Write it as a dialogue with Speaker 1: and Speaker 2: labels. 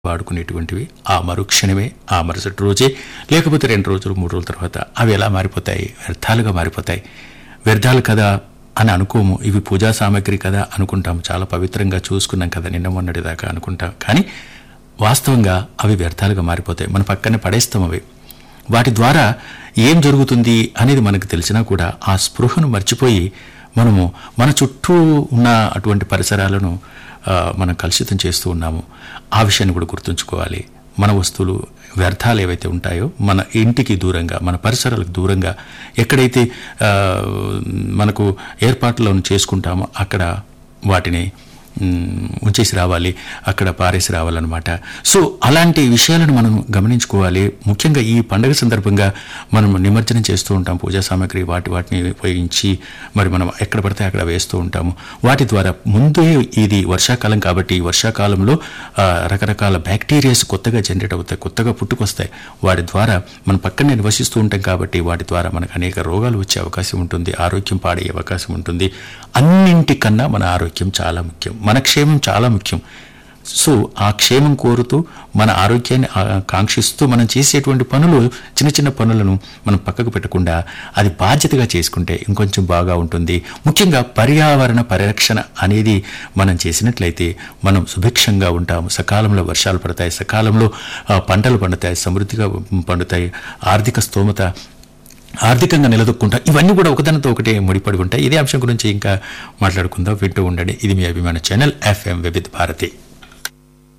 Speaker 1: వాడుకునేటువంటివి ఆ మరుక్షణమే ఆ మరుసటి రోజే లేకపోతే రెండు రోజులు మూడు రోజుల తర్వాత అవి ఎలా మారిపోతాయి వ్యర్థాలుగా మారిపోతాయి వ్యర్థాలు కదా అని అనుకోము ఇవి పూజా సామాగ్రి కదా అనుకుంటాం చాలా పవిత్రంగా చూసుకున్నాం కదా నిన్న మొన్నటి దాకా అనుకుంటాం కానీ వాస్తవంగా అవి వ్యర్థాలుగా మారిపోతాయి మన పక్కనే పడేస్తాం అవి వాటి ద్వారా ఏం జరుగుతుంది అనేది మనకు తెలిసినా కూడా ఆ స్పృహను మర్చిపోయి మనము మన చుట్టూ ఉన్న అటువంటి పరిసరాలను ఆ, మనం కలుషితం చేస్తూ ఉన్నాము ఆ విషయాన్ని కూడా గుర్తుంచుకోవాలి మన వస్తువులు వ్యర్థాలు ఏవైతే ఉంటాయో మన ఇంటికి దూరంగా మన పరిసరాలకు దూరంగా ఎక్కడైతే ఆ, మనకు ఏర్పాట్లను చేసుకుంటామో అక్కడ వాటిని మ్, ఉంచేసి రావాలి అక్కడ పారేసి రావాలన్నమాట సో అలాంటి విషయాలను మనం గమనించుకోవాలి ముఖ్యంగా ఈ పండగ సందర్భంగా మనం నిమజ్జనం చేస్తూ ఉంటాం పూజా సామాగ్రి వాటి వాటిని ఉపయోగించి మరి మనం ఎక్కడ పడితే అక్కడ వేస్తూ ఉంటాము వాటి ద్వారా ముందే ఇది వర్షాకాలం కాబట్టి ఈ వర్షాకాలంలో ఆ, రకరకాల బ్యాక్టీరియాస్ కొత్తగా జనరేట్ అవుతాయి కొత్తగా పుట్టుకొస్తాయి వాటి ద్వారా మనం పక్కనే నివసిస్తూ ఉంటాం కాబట్టి వాటి ద్వారా మనకు అనేక రోగాలు వచ్చే అవకాశం ఉంటుంది ఆరోగ్యం పాడయ్యే అవకాశం ఉంటుంది అన్నింటికన్నా మన ఆరోగ్యం చాలా ముఖ్యం మన క్షేమం చాలా ముఖ్యం సో ఆ క్షేమం కోరుతూ మన ఆరోగ్యాన్ని ఆ, కాంక్షిస్తూ మనం చేసేటువంటి పనులు చిన్న చిన్న పనులను మనం పక్కకు పెట్టకుండా అది బాధ్యతగా చేసుకుంటే ఇంకొంచెం బాగా ఉంటుంది ముఖ్యంగా పర్యావరణ పరిరక్షణ అనేది మనం చేసినట్లయితే మనం సుభిక్షంగా ఉంటాము సకాలంలో వర్షాలు పడతాయి సకాలంలో ఆ, పంటలు పండుతాయి సమృద్ధిగా పండుతాయి ఆర్థిక స్తోమత ఆర్థికంగా నిలదొక్కుంటా ఇవన్నీ కూడా ఒకదానితో ఒకటే ముడిపడి ఉంటాయి ఇదే అంశం గురించి ఇంకా మాట్లాడుకుందాం వింటూ ఉండండి ఇది మీ అభిమాన ఛానల్ ఎఫ్ఎం వివిధ భారతి